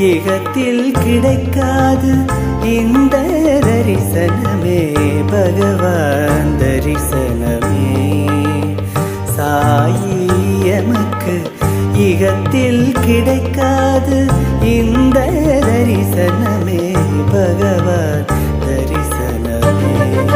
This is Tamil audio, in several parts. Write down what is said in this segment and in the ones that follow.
இகத்தில் கிடைக்காது இந்த தரிசனமே பகவான் தரிசனமே சாயி எமக்கு இகத்தில் கிடைக்காது இந்த தரிசனமே பகவான் தரிசனமே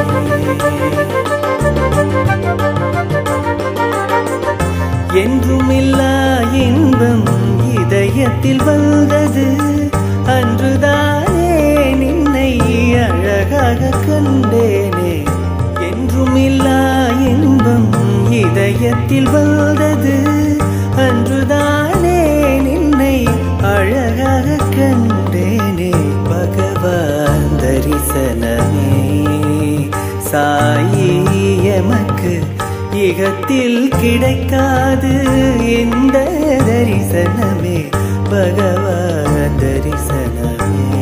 என்றுமில்லா இன்பம் இதயத்தில் வந்தது அன்றுதானே நின்னை அழகாக கண்டேனே என்றுமில்லா இன்பம் இதயத்தில் வந்தது அன்றுதானே நின்னை அழகாக கண்டேனே பகவான் தரிசனமே சாயி எமக்கு இகத்தில் கிடைக்காது இந்த தரிசனமே பகவான் தரிசனமே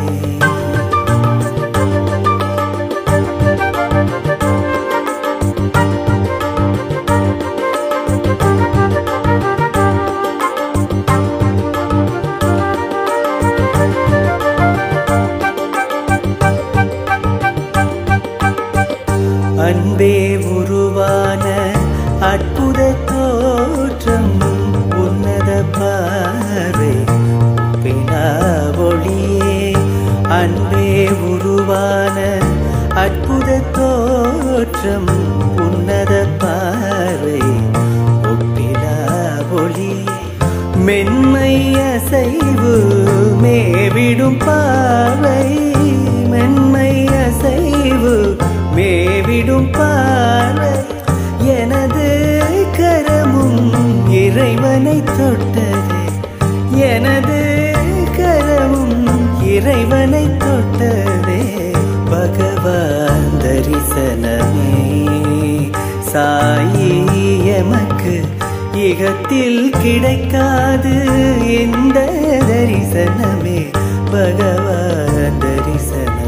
அன்பே உருவான அற்புத தோற்றம் உன்னத பார்வை பினா ஒளியே அன்பே உருவான அற்புத தோற்றம் உன்னத பார்வை ஒப்பிலா ஒளி மென்மை அசைவு மேவிடும் பார்வை மென்மை அசைவு மேவிடும் பார்வை எனது கரமும் இறைவனை தொட்டது எனது கரமும் இறைவனை தொட்டதே பகவான் தரிசனமே சாயி எமக்கு இகத்தில் கிடைக்காது இந்த தரிசனமே பகவான் தரிசனமே